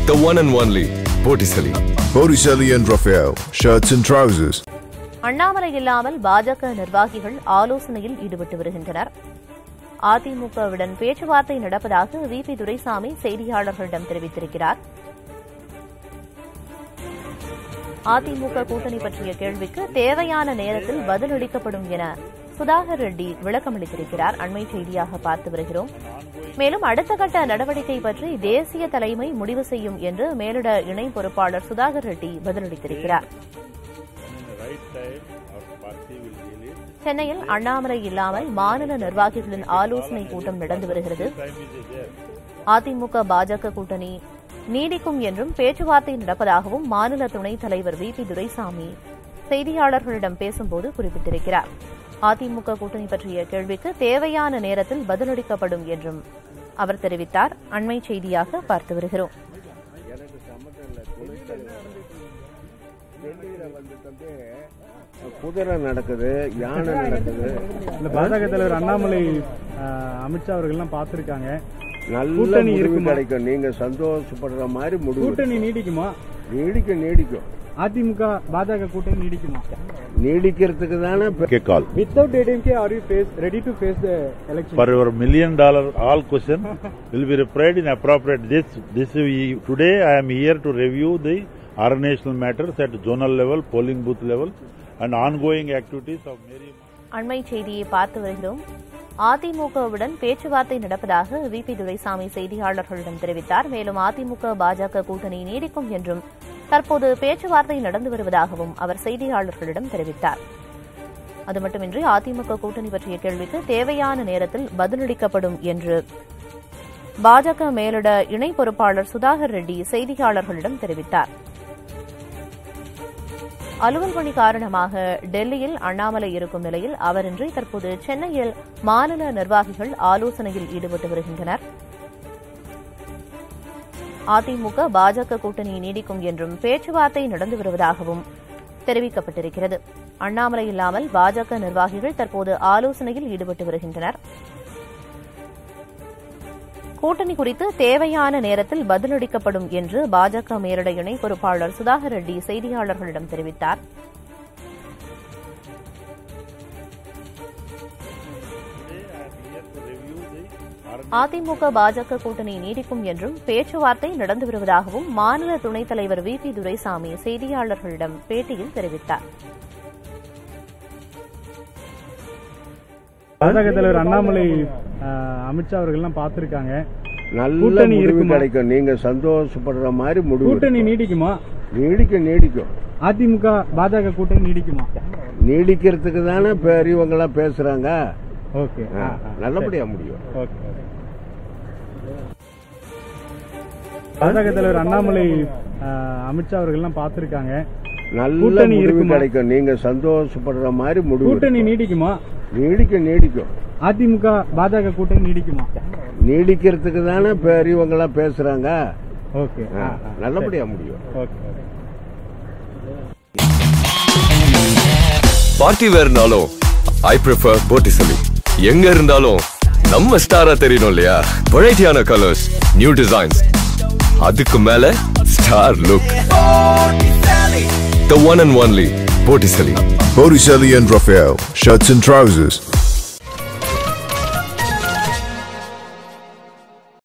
The one and only Botticelli. Botticelli and Raphael, shirts and trousers. Annamalai இல்லாமல் பாஜக நிர்வாகிகள் ஆலோசனையில் ஈடுபட்டு வருகின்றனர் அதிமுகவுடன் பேச்சுவார்த்தை நடப்பதாக வி பி துரைசாமி செய்தியாளர்களிடம் தெரிவித்திருக்கிறார் அதிமுக கூட்டணி பற்றிய கேள்விக்கு தேவையான நேரத்தில் பதிலளிக்கப்படும் என சுதாகர் ரெட்டி விளக்கமளித்திருக்கிறார் அண்மை செய்தியாக பார்த்து வருகிறோம் மேலும் அடுத்த கட்ட நடவடிக்கை பற்றி தேசிய தலைமை முடிவு செய்யும் என்று மேலிட இணை பொறுப்பாளர் சுதாகர் ரெட்டி பதிலளித்திருக்கிறார் சென்னையில் அண்ணாமலை இல்லாமல் மாநில நிர்வாகிகளின் ஆலோசனை கூட்டம் நடந்து வருகிறது அதிமுக பாஜக கூட்டணி நீடிக்கும் என்றும் பேச்சுவார்த்தை நடப்பதாகவும் மாநில துணைத் தலைவர் வி பி துரைசாமி செய்தியாளர்களிடம் பேசும்போது குறிப்பிட்டிருக்கிறார் அதிமுக கூட்டணி பற்றிய கேள்விக்கு தேவையான நேரத்தில் பதிலளிக்கப்படும் என்றும் அவர் தெரிவித்தார் அண்மை செய்தியாக பார்த்து வருகிறோம் குதிரை நடக்குது யானை நடக்குது இல்ல பாஜக தலைவர் அண்ணாமலை அஹ், அமித்ஷா அவர்கள்லாம் பார்த்திருக்காங்க நல்ல கூட்டணி முடிவு இருக்குமா? கிடைக்கும் நீங்க சந்தோஷப்படுற மாதிரி முடிவு கூட்டணி நீடிக்குமா நீடிக்கும் நீடிக்கும் அதிமுக பாஜக கூட்டணி நீடிக்குமா நீடிக்கிறதுக்கு தானே கால் without ADMK are you face ready to face the election For your million dollar all question will be replied in appropriate. This, this we, today I am here to review the organizational matters at zonal level, polling booth level, and ongoing activities of Mary. அண்மை செய்தியை பார்த்து வருகிறோம் அதிமுகவுடன் பேச்சுவார்த்தை நடப்பதாக V P Duraisamy செய்தியாளர்களிடம் தெரிவித்தார் மேலும் அதிமுக பாஜக கூட்டணி நீடிக்கும் என்றும் தற்போது பேச்சுவார்த்தை நடந்து வருவதாகவும் அவர் செய்தியாளர்களிடம் தெரிவித்தார் அது மட்டுமின்றி அதிமுக கூட்டணி பற்றிய கேள்விக்கு தேவையான நேரத்தில் பதிலளிக்கப்படும் என்று பாஜக மேலிட இணை பொறுப்பாளர் சுதாகர் ரெட்டி செய்தியாளர்களிடம் தெரிவித்தார் அலுவல் பணி காரணமாக டெல்லியில் அண்ணாமலை இருக்கும் நிலையில் அவரின்றி தற்போது சென்னையில் மாநில நிர்வாகிகள் ஆலோசனையில் ஈடுபட்டு வருகின்றனர் அதிமுக பாஜக கூட்டணி நீடிக்கும் என்றும் பேச்சுவார்த்தை நடந்து வருவதாகவும் தெரிவிக்கப்பட்டிருக்கிறது அண்ணாமலை இல்லாமல் பாஜக நிர்வாகிகள் தற்போது ஆலோசனையில் ஈடுபட்டு வருகின்றனர் கூட்டணி குறித்து தேவையான நேரத்தில் பதிலளிக்கப்படும் என்று பாஜக மேலிட இணை பொறுப்பாளர் சுதாகர் ரெட்டி செய்தியாளர்களிடம் தெரிவித்தார் அதிமுக பாஜக கூட்டணி நீடிக்கும் என்றும் பேச்சுவார்த்தை நடந்து வருவதாகவும் மாநில துணைத் தலைவர் வி பி துரைசாமி செய்தியாளர்களிடம் பேட்டியில் தெரிவித்தார் பாஜக தலைவர் அண்ணாமலை அஹ், அமித்ஷா அவர்கள்லாம் பார்த்திருக்காங்க நல்ல கூட்டணி முடிவு இருக்குமா? கிடைக்கும் நீங்க சந்தோஷப்படுற மாதிரி முடிவு கூட்டணி நீடிக்குமா நீடிக்கும் நீடிக்கும் அதிமுக பாஜக கூட்டணி நீடிக்குமா நீடிக்கிறதுக்கு தானே பெரியவங்க எல்லாம் பேசுறாங்க ஓகே ஆ, நல்லபடியா முடியும் ஓகே பாஜக தலைவர் அண்ணாமலை அஹ், அமித்ஷா அவர்கள்லாம் பார்த்திருக்காங்க நல்ல கூட்டணி முடிவு இருக்குமா? கிடைக்கும் நீங்க சந்தோஷப்படுற மாதிரி முடிவு கூட்டணி நீடிக்குமா நீடிக்கும் நீடிக்கும் அதிமுக பாஜக கூட்டணி நீடிக்குமா நீடிக்கிறதுக்கு தானே பெரியவங்க எல்லாம் பேசுறாங்க ஓகே ஆ, நல்லபடியா முடியும் ஓகே பார்ட்டி வேர்னாலும் ஐ ப்ரிஃபர் Botticelli. எங்க இருந்தாலும் நம்ம ஸ்டாரா தெரியணும் இல்லையா வெரைட்டியான கலர்ஸ் நியூ டிசைன்ஸ் அதுக்கு மேல star look The one and only Botticelli. Botticelli and Raphael, shirts and trousers.